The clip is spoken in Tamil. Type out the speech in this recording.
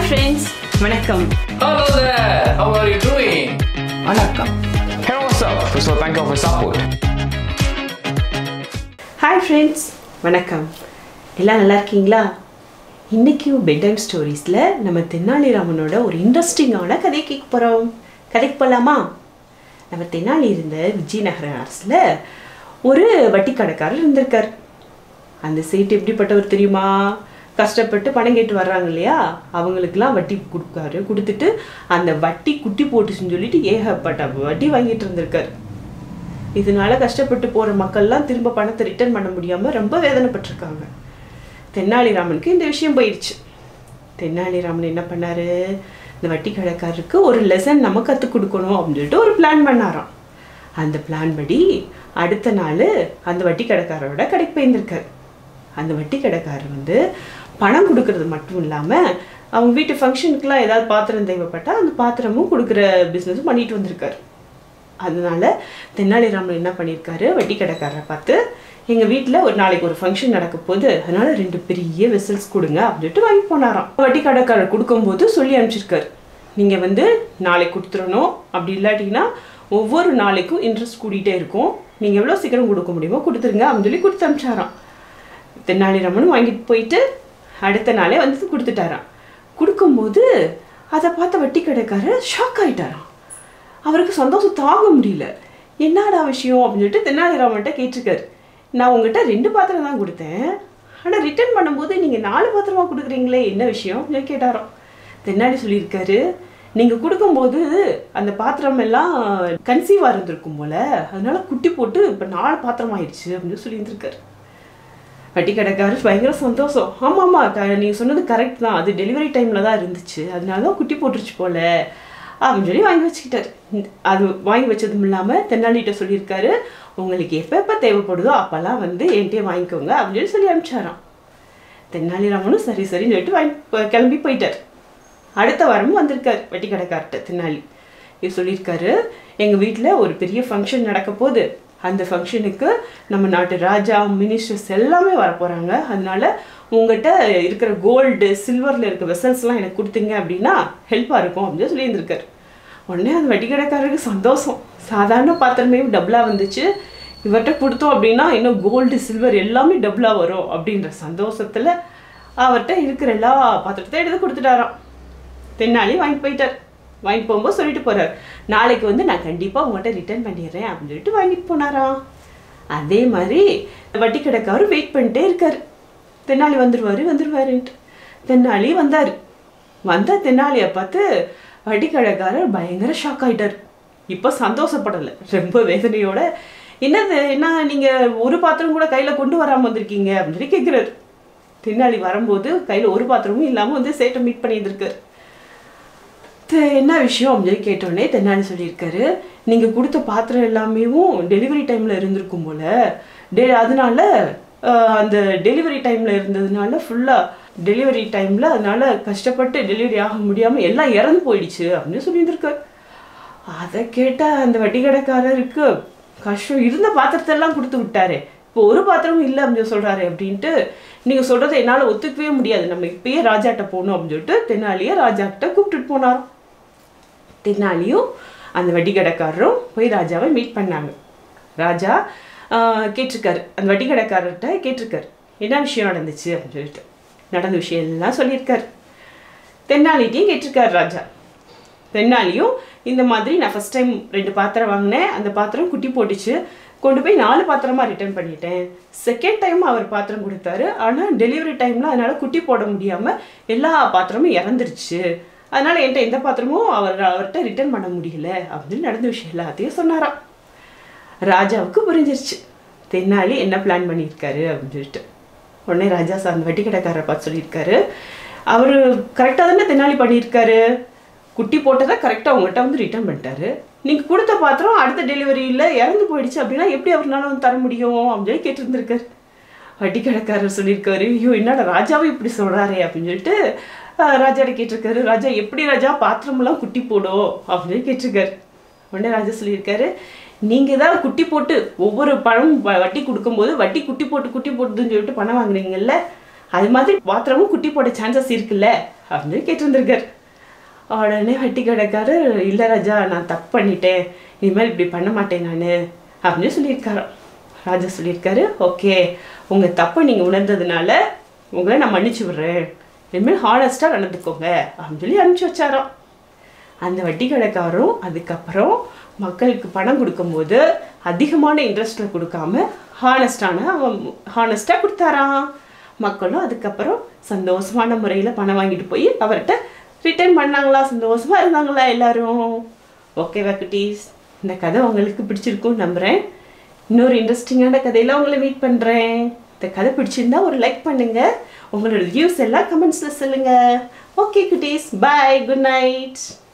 ஃப்ரெண்ட்ஸ் வணக்கம் Hello there, how are you doing? வணக்கம் Hey, what's up? First of all, thank you for support. Hi friends வணக்கம் எல்லாம் நல்லா இருக்கீங்களா இன்றைக்கும் பெட் டைம் ஸ்டோரிஸில் நம்ம தென்னாலிராமனோட ஒரு இன்ட்ரெஸ்டிங்கான கதை கேட்க போகிறோம் கதைக்கு போகலாமா நம்ம தென்னாலி இருந்த விஜயநகர அரசில் ஒரு வட்டி கடைக்காரர் இருந்திருக்கார் அந்த சேட்டு எப்படிப்பட்டவர் தெரியுமா கஷ்டப்பட்டு பணம் கேட்டு வர்றாங்க இல்லையா அவங்களுக்குலாம் வட்டி கொடுக்காரு கொடுத்துட்டு அந்த வட்டி குட்டி போட்டுச்சுன்னு சொல்லிட்டு ஏகப்பட்ட வட்டி வாங்கிட்டு இருந்திருக்காரு இதனால கஷ்டப்பட்டு போற மக்கள்லாம் திரும்ப பணத்தை ரிட்டர்ன் பண்ண முடியாம ரொம்ப வேதனைப்பட்டிருக்காங்க தென்னாலிராமனுக்கு இந்த விஷயம் போயிடுச்சு தென்னாலிராமன் என்ன பண்ணாரு இந்த வட்டி கடைக்காரருக்கு ஒரு லெசன் நம்ம கற்றுக் கொடுக்கணும் அப்படின்னு சொல்லிட்டு ஒரு பிளான் பண்ணாராம் அந்த பிளான் படி அடுத்த நாள் அந்த வட்டி கடைக்காரரோட கடைக்கு போயிருந்திருக்காரு அந்த வட்டி கடைக்காரர் வந்து பணம் கொடுக்கறது மட்டும் இல்லாமல் அவங்க வீட்டு ஃபங்க்ஷனுக்குலாம் ஏதாவது பாத்திரம் தேவைப்பட்டால் அந்த பாத்திரமும் கொடுக்குற பிஸ்னஸும் பண்ணிட்டு வந்திருக்காரு அதனால தென்னாலிராமன் என்ன பண்ணியிருக்காரு வட்டி கடைக்காரரை பார்த்து எங்கள் வீட்டில் ஒரு நாளைக்கு ஒரு ஃபங்க்ஷன் நடக்க போகுது அதனால ரெண்டு பெரிய வெசல்ஸ் கொடுங்க அப்படின்னு சொல்லிட்டு வாங்கி போனாராம் வட்டி கடைக்காரர் கொடுக்கும்போது சொல்லி அனுப்பிச்சிருக்காரு நீங்கள் வந்து நாளைக்கு கொடுத்துடணும் அப்படி இல்லாட்டிங்கன்னா ஒவ்வொரு நாளைக்கும் இன்ட்ரெஸ்ட் கூடிட்டே இருக்கும் நீங்கள் எவ்வளோ சீக்கிரம் கொடுக்க முடியுமோ கொடுத்துருங்க அப்படின்னு சொல்லி கொடுத்து அனுப்பிச்சாராம் தென்னாலிராமனும் வாங்கிட்டு போயிட்டு அடுத்த நாளே வந்து கொடுத்துட்டாராம் கொடுக்கும்போது அதை பார்த்த வட்டி கடைக்காரர் ஷாக் ஆயிட்டாராம் அவருக்கு சந்தோஷம் தாங்க முடியல என்னடா விஷயம் அப்படின்னு சொல்லிட்டு தென்னாலிராமன்ட்ட கேட்டிருக்காரு நான் உங்ககிட்ட ரெண்டு பாத்திரம் தான் கொடுத்தேன் ஆனால் ரிட்டர்ன் பண்ணும்போது நீங்கள் நாலு பாத்திரமா கொடுக்குறீங்களே என்ன விஷயம் அப்படின்னு கேட்டாராம் தென்னாலி சொல்லியிருக்காரு நீங்கள் கொடுக்கும்போது அந்த பாத்திரம் எல்லாம் கன்சீவாக இருந்திருக்கும் போல அதனால குட்டி போட்டு இப்போ நாலு பாத்திரம் ஆயிடுச்சு அப்படின்னு சொல்லியிருந்திருக்காரு வட்டி கடைக்காரர் பயங்கர சந்தோஷம் ஆமாம் ஆமாம் நீங்கள் சொன்னது கரெக்ட் தான் அது டெலிவரி டைமில் தான் இருந்துச்சு அதனால தான் குட்டி போட்டுருச்சு போல அப்படின்னு சொல்லி வாங்கி வச்சுக்கிட்டாரு இந்த- அது வாங்கி வச்சதும் இல்லாமல் தென்னாலிட்ட சொல்லியிருக்காரு உங்களுக்கு எப்போ எப்போ தேவைப்படுதோ அப்போல்லாம் வந்து என்கிட்டயே வாங்கிக்கோங்க அப்படின்னு சொல்லி சொல்லி அனுப்பிச்சாராம் தென்னாலிராமனும் சரி சரின்னு சொல்லிட்டு வாங்கி போ- கிளம்பி போயிட்டார் அடுத்த வாரமும் வந்திருக்காரு வட்டி கடைக்கார்ட்ட தென்னாலி இது சொல்லியிருக்காரு எங்கள் வீட்டில் ஒரு பெரிய ஃபங்க்ஷன் நடக்க போகுது அந்த ஃபங்க்ஷனுக்கு நம்ம நாட்டு ராஜா மினிஸ்டர்ஸ் எல்லாமே வர போகிறாங்க அதனால உங்கள்கிட்ட இருக்கிற கோல்டு சில்வரில் இருக்க வெசல்ஸ்லாம் எனக்கு கொடுத்தீங்க அப்படின்னா ஹெல்ப்பாக இருக்கும் அப்படின்னு சொல்லி இருந்திருக்காரு உடனே அந்த வட்டி கடைக்காரருக்கு சந்தோஷம் சாதாரண பாத்திரமே டபுளாக வந்துச்சு இவர்கிட்ட கொடுத்தோம் அப்படின்னா இன்னும் கோல்டு சில்வர் எல்லாமே டபுளாக வரும் அப்படின்ற சந்தோஷத்தில் அவர்கிட்ட இருக்கிற எல்லா பாத்திரத்தையும் எடுத்து கொடுத்துட்டாராம் தென்னாலி வாங்கிட்டு போயிட்டார் வாங்கிட்டு போகும்போது சொல்லிட்டு போறார் நாளைக்கு வந்து நான் கண்டிப்பாக உங்கள்கிட்ட ரிட்டர்ன் பண்ணிடுறேன் அப்படின்னு சொல்லிட்டு வாங்கிட்டு போனாராம் அதே மாதிரி வட்டி கடைக்காரர் வெயிட் பண்ணிட்டே இருக்காரு தென்னாலி வந்துருவாரு வந்துருவாருன்ட்டு தென்னாலி வந்தார் வந்த தென்னாலியை பார்த்து வட்டி கடைக்காரர் பயங்கர ஷாக் ஆயிட்டார் இப்போ சந்தோஷப்படலை ரொம்ப வேதனையோட என்னது என்ன நீங்கள் ஒரு பாத்திரம் கூட கையில் கொண்டு வராமல் வந்திருக்கீங்க அப்படின்னு சொல்லி கேட்குறாரு தென்னாலி வரும்போது கையில் ஒரு பாத்திரமும் இல்லாமல் வந்து சேட்டை மீட் பண்ணியிருந்திருக்காரு தெ- என்ன விஷயம் அப்படின்னு சொல்லி கேட்டோடனே தென்னாலி சொல்லியிருக்காரு நீங்கள் கொடுத்த பாத்திரம் எல்லாமேவும் டெலிவரி டைமில் இருந்திருக்கும் போல டெ அதனால அஹ், அந்த டெலிவரி டைமில் இருந்ததுனால ஃபுல்லாக டெலிவரி டைமில் அதனால கஷ்டப்பட்டு டெலிவரி ஆக முடியாமல் எல்லாம் இறந்து போயிடுச்சு அப்படின்னு சொல்லியிருந்திருக்காரு அதை கேட்ட அந்த வட்டி கடைக்காரருக்கு கஷ்டம் இருந்த பாத்திரத்தெல்லாம் கொடுத்து விட்டாரே இப்போ ஒரு பாத்திரமும் இல்லை அப்படின்னு சொல்கிறாரு அப்படின்ட்டு நீங்கள் சொல்கிறத என்னால் ஒத்துக்கவே முடியாது நம்ம இப்பயே ராஜாட்ட போகணும் அப்படின்னு சொல்லிட்டு தென்னாலியை ராஜாக்கிட்ட கூப்பிட்டுட்டு போனாராம் தென்னாலியும் அந்த வட்டி கடைக்காரரும் போய் ராஜாவை மீட் பண்ணாங்க ராஜா ஆஹ், கேட்டிருக்காரு அந்த வட்டி கடைக்காரர்கிட்ட கேட்டிருக்காரு என்ன விஷயம் நடந்துச்சு அப்படின்னு சொல்லிட்டு நடந்த விஷயம் எல்லாம் சொல்லியிருக்காரு தென்னாலிட்டையும் கேட்டிருக்காரு ராஜா தென்னாலியும் இந்த மாதிரி நான் ஃபர்ஸ்ட் டைம் ரெண்டு பாத்திரம் வாங்கினேன் அந்த பாத்திரம் குட்டி போட்டுச்சு கொண்டு போய் நாலு பாத்திரமா ரிட்டர்ன் பண்ணிட்டேன் செகண்ட் டைம் அவர் பாத்திரம் கொடுத்தாரு ஆனால் டெலிவரி டைமில் அதனால குட்டி போட முடியாமல் எல்லா பாத்திரமும் இறந்துருச்சு அதனால என்கிட்ட எந்த பாத்திரமும் அவர் அவர்கிட்ட ரிட்டர்ன் பண்ண முடியல அப்படின்னு நடந்த விஷயம் எல்லாத்தையும் சொன்னாராம் ராஜாவுக்கு புரிஞ்சிருச்சு தென்னாலி என்ன பிளான் பண்ணியிருக்காரு அப்படின்னு சொல்லிட்டு உடனே ராஜா சார் அந்த வட்டி கடைக்காரரை பார்த்து சொல்லியிருக்காரு அவர் கரெக்டாக தானே தென்னாலி பண்ணியிருக்காரு குட்டி போட்டதை கரெக்டாக உங்கள்கிட்ட வந்து ரிட்டர்ன் பண்ணிட்டாரு நீங்கள் கொடுத்த பாத்திரம் அடுத்த டெலிவரியில் இறந்து போயிடுச்சு அப்படின்னா எப்படி அவர்னால வந்து தர முடியும் அப்படின்னு சொல்லி கேட்டிருந்திருக்காரு வட்டி கடைக்காரர் சொல்லியிருக்காரு ஐயோ என்னடா ராஜாவும் இப்படி சொல்கிறாரே அப்படின்னு சொல்லிட்டு ஆஹ், ராஜாட்ட கேட்டிருக்காரு ராஜா எப்படி ராஜா பாத்திரமெல்லாம் குட்டி போடும் அப்படின்னு சொல்லி கேட்டிருக்காரு உடனே ராஜா சொல்லியிருக்காரு நீங்கள் தான் குட்டி போட்டு ஒவ்வொரு பணம் வ- வட்டி கொடுக்கும்போது வட்டி குட்டி போட்டு குட்டி போட்டுதுன்னு சொல்லிட்டு பணம் வாங்குறீங்கல்ல அது மாதிரி பாத்திரமும் குட்டி போட சான்சஸ் இருக்குல்ல அப்படின்னு கேட்டிருந்திருக்காரு உடனே வட்டி கடைக்காரர் இல்லை ராஜா நான் தப்பு பண்ணிட்டேன் இனிமேல் இப்படி பண்ண மாட்டேன் நான் அப்படின்னு சொல்லியிருக்காராம் ராஜா சொல்லியிருக்காரு ஓகே உங்கள் தப்பை நீங்கள் உணர்ந்ததுனால உங்களை நான் மன்னிச்சு விடுறேன் இனிமேல் ஹானஸ்ட்டாக நடந்துக்கோங்க அப்படின்னு சொல்லி அனுப்பிச்சி வச்சாராம் அந்த வட்டி கடைக்காரரும் அதுக்கப்புறம் மக்களுக்கு பணம் கொடுக்கும்போது அதிகமான இன்ட்ரெஸ்ட்டில் கொடுக்காம ஹானஸ்டான அவன் ஹானஸ்ட்டாக கொடுத்தாராம் மக்களும் அதுக்கப்புறம் சந்தோஷமான முறையில் பணம் வாங்கிட்டு போய் அவர்கிட்ட ரிட்டர்ன் பண்ணாங்களா சந்தோஷமா இருந்தாங்களா எல்லாரும் ஓகேவா குட்டீஸ் இந்த கதை உங்களுக்கு பிடிச்சிருக்கும்னு நம்புகிறேன் இன்னொரு இன்ட்ரெஸ்டிங்கான கதையில உங்களை மீட் பண்ணுறேன் இந்த கதை பிடிச்சிருந்தா ஒரு லைக் பண்ணுங்க உங்களோட வியூஸ் எல்லாம் கமெண்ட்ஸில் சொல்லுங்க ஓகே குட்டீஸ் பை குட் நைட்